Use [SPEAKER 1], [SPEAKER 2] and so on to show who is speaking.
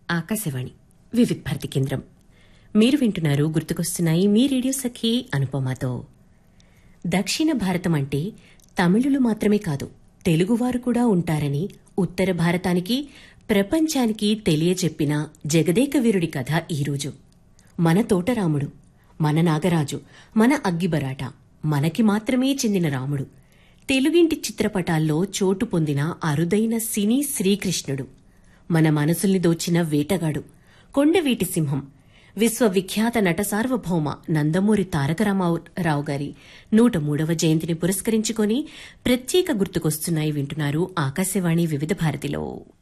[SPEAKER 1] ఆకాశవాణి వివిధ భారతి కేంద్రం మీరు వింటున్నారు గుర్తుకొస్తున్నాయి మీ రేడియో సఖి అనుపమతో దక్షిణ భారతం అంటే తమిళులు మాత్రమే కాదు తెలుగువారు కూడా ఉంటారని ఉత్తర భారతానికి ప్రపంచానికి తెలియజెప్పిన జగదేక వీరుడి కథ ఈరోజు మన తోటరాముడు మన నాగరాజు మన అగ్గిబరాట మనకి మాత్రమే చెందిన రాముడు తెలుగింటి చిత్రపటాల్లో చోటు పొందిన అరుదైన సినీ శ్రీకృష్ణుడు మన మనసుల్ని దోచిన వేటగాడు కొండవీటి సింహం విశ్వవిఖ్యాత నట సార్వభౌమ నందమూరి తారక రామారావు గారి నూట మూడవ జయంతిని పురస్కరించుకొని ప్రత్యేక గుర్తుకొస్తున్నాయి వింటున్నారు ఆకాశవాణి వివిధ భారతిలో